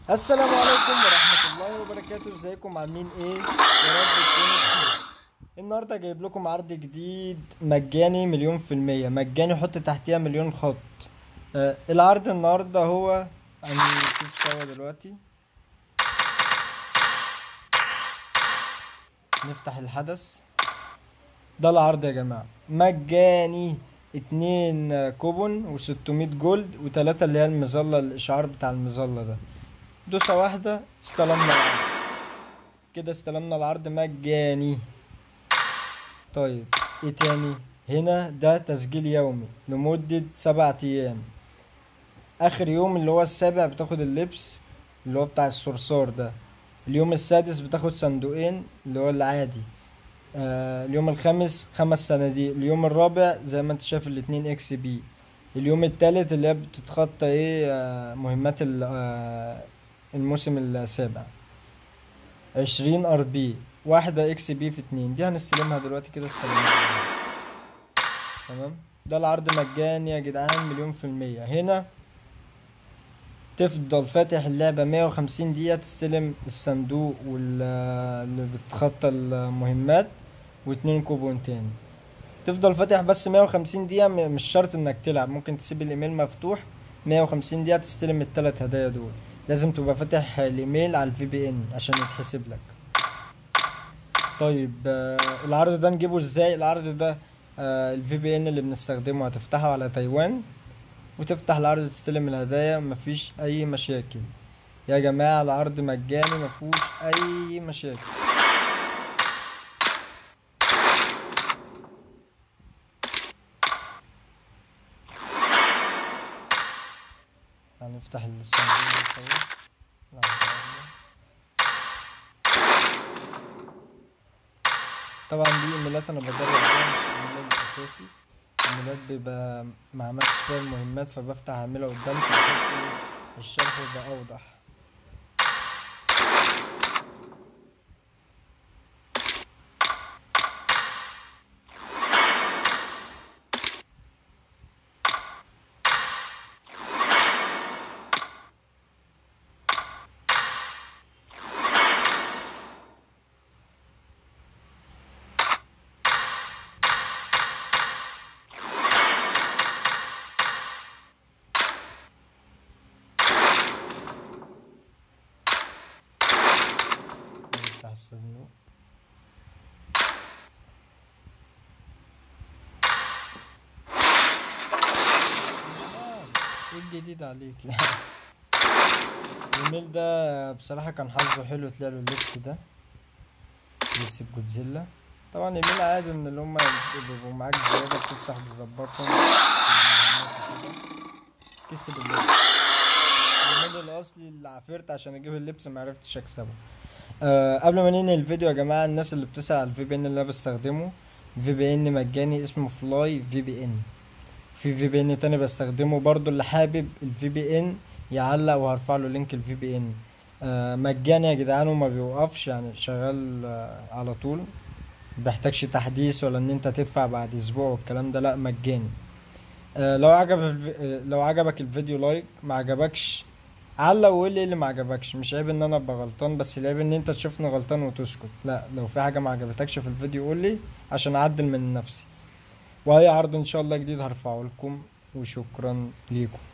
السلام عليكم ورحمة الله وبركاته ازيكم عاملين ايه يا رب تكونوا بخير النهاردة جايب لكم عرض جديد مجاني مليون في المية مجاني حط تحتيها مليون خط آه العرض النهاردة هو هنشوف سوا دلوقتي نفتح الحدث ده العرض يا جماعة مجاني اتنين كوبون وستمية جولد وتلاتة اللي هي المظلة الإشعار بتاع المظلة ده دوسة واحدة استلمنا العرض كده استلمنا العرض مجاني طيب ايه تاني هنا ده تسجيل يومي لمدة سبعة أيام آخر يوم اللي هو السابع بتاخد اللبس اللي هو بتاع الصرصار ده اليوم السادس بتاخد صندوقين اللي هو العادي آه اليوم الخامس خمس صناديق اليوم الرابع زي ما انت شايف الاتنين اكس بي اليوم التالت اللي هي بتتخطى ايه آه مهمات ال- آه الموسم السابع عشرين ار بي واحدة اكس بي في اتنين دي هنستلمها دلوقتي كده استلمها تمام ده العرض مجاني يا جدعان مليون في المية هنا تفضل فاتح اللعبة مية وخمسين دقيقة تستلم الصندوق وال اللي بتخطى المهمات واتنين كوبون تاني تفضل فاتح بس مية وخمسين دقيقة م- مش شرط انك تلعب ممكن تسيب الايميل مفتوح مية وخمسين دقيقة تستلم التلات هدايا دول لازم تبقى فاتح الايميل على الفي بي ان عشان يتحسب لك طيب آه، العرض ده نجيبه ازاي العرض ده الفي بي ان اللي بنستخدمه هتفتحه على تايوان وتفتح العرض تستلم الهدايا مفيش اي مشاكل يا جماعة العرض مجاني مفيهوش اي مشاكل هنفتح الصندوق ده سوا. لحظة واحدة. طبعا دي ايميلات انا بجرب بيها مش ايميلات الاساسي ايميلات بيبقى ما عملتش فيها المهمات فبفتح اعملها قدامكم بحيث إيه الشرح يبقى اوضح نفتح الصندوق ايه الجديد عليك يعني الايميل ده بصراحة كان حظه حلو طلع له اللبس ده لبس الجودزيلا طبعا ايميل عادي من اللي هما بيبقوا معاك زيادة بتفتح تظبطهم كسب اللبس الايميل الاصلي اللي عافرت عشان اجيب اللبس معرفتش اكسبه أه قبل ما ننهي الفيديو يا جماعة الناس اللي بتسأل على الفي بي ان اللي انا بستخدمه في بي ان مجاني اسمه فلاي في بي ان في في بي ان تاني بستخدمه برضو اللي حابب الفي بي ان يعلق وهرفع له لينك الفي بي ان آه مجاني يا جدعان وما بيوقفش يعني شغال آه على طول بيحتاجش تحديث ولا ان انت تدفع بعد اسبوع والكلام ده لا مجاني آه لو عجب الف... آه لو عجبك الفيديو لايك ما عجبكش علق وقول لي إيه اللي ما عجبكش مش عيب ان انا ابقى غلطان بس العيب ان انت تشوفني غلطان وتسكت لا لو في حاجه ما عجبتكش في الفيديو قول لي عشان اعدل من نفسي واي عرض ان شاء الله جديد هرفعه لكم وشكرا ليكم